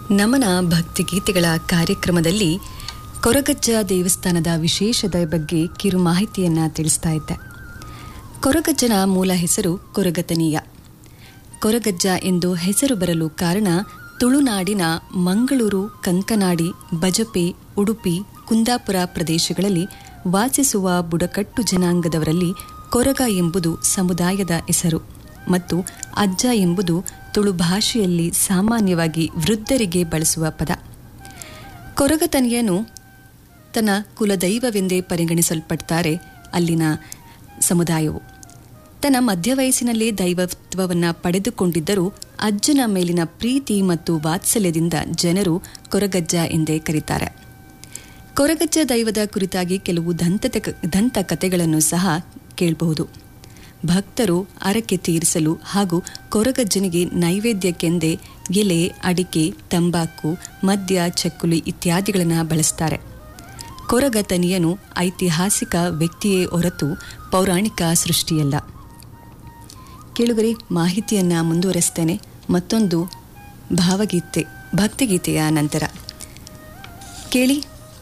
ನಮನ ಭಕ್ತಿಗೀತೆಗಳ ಕಾರ್ಯಕ್ರಮದಲ್ಲಿ ಕೊರಗಜ್ಜ ದೇವಸ್ಥಾನದ ವಿಶೇಷದ ಬಗ್ಗೆ ಕಿರು ಮಾಹಿತಿಯನ್ನ ತಿಳಿಸ್ತಾ ಇದ್ದೆ ಕೊರಗಜ್ಜನ ಮೂಲ ಹೆಸರು ಕೊರಗತನೀಯ ಕೊರಗಜ್ಜ ಎಂದು ಹೆಸರು ಬರಲು ಕಾರಣ ತುಳುನಾಡಿನ ಮಂಗಳೂರು ಕಂಕನಾಡಿ ಬಜಪೆ ಉಡುಪಿ ಕುಂದಾಪುರ ಪ್ರದೇಶಗಳಲ್ಲಿ ವಾಸಿಸುವ ಬುಡಕಟ್ಟು ಜನಾಂಗದವರಲ್ಲಿ ಕೊರಗ ಎಂಬುದು ಸಮುದಾಯದ ಹೆಸರು ಮತ್ತು ಅಜ್ಜ ಎಂಬುದು ತುಳು ಭಾಷೆಯಲ್ಲಿ ಸಾಮಾನ್ಯವಾಗಿ ವೃದ್ಧರಿಗೆ ಬಳಸುವ ಪದ ಕೊರಗತನಿಯನು ತನ್ನ ಕುಲದೈವವೆಂದೇ ಪರಿಗಣಿಸಲ್ಪಡ್ತಾರೆ ಅಲ್ಲಿನ ಸಮುದಾಯವು ತನ್ನ ಮಧ್ಯವಯಸ್ಸಿನಲ್ಲೇ ದೈವತ್ವವನ್ನು ಪಡೆದುಕೊಂಡಿದ್ದರೂ ಅಜ್ಜನ ಮೇಲಿನ ಪ್ರೀತಿ ಮತ್ತು ವಾತ್ಸಲ್ಯದಿಂದ ಜನರು ಕೊರಗಜ್ಜ ಎಂದೇ ಕರೀತಾರೆ ಕೊರಗಜ್ಜ ದೈವದ ಕುರಿತಾಗಿ ಕೆಲವು ದಂತ ದಂತಕಥೆಗಳನ್ನು ಸಹ ಕೇಳಬಹುದು ಭಕ್ತರು ಅರಕೆ ತೀರಿಸಲು ಹಾಗೂ ಕೊರಗಜ್ಜನಿಗೆ ನೈವೇದ್ಯಕ್ಕೆಂದೇ ಎಲೆ ಅಡಿಕೆ ತಂಬಾಕು ಮದ್ಯ ಚಕ್ಕುಲಿ ಇತ್ಯಾದಿಗಳನ್ನು ಬಳಸ್ತಾರೆ ಕೊರಗತನಿಯನು ಐತಿಹಾಸಿಕ ವ್ಯಕ್ತಿಯೇ ಹೊರತು ಪೌರಾಣಿಕ ಸೃಷ್ಟಿಯಲ್ಲ ಕೇಳುಗರಿ ಮಾಹಿತಿಯನ್ನು ಮುಂದುವರೆಸ್ತೇನೆ ಮತ್ತೊಂದು ಭಾವಗೀತೆ ಭಕ್ತಿಗೀತೆಯ ನಂತರ ಕೇಳಿ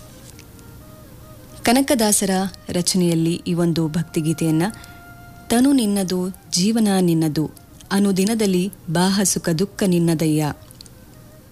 ಕನಕದಾಸರ ರಚನೆಯಲ್ಲಿ ಈ ಒಂದು ಭಕ್ತಿಗೀತೆಯನ್ನು ತನು ನಿನ್ನದು ಜೀವನ ನಿನ್ನದು ಅನುದಿನದಲ್ಲಿ ಬಾಹ ಸುಖ ದುಃಖ ನಿನ್ನದಯ್ಯ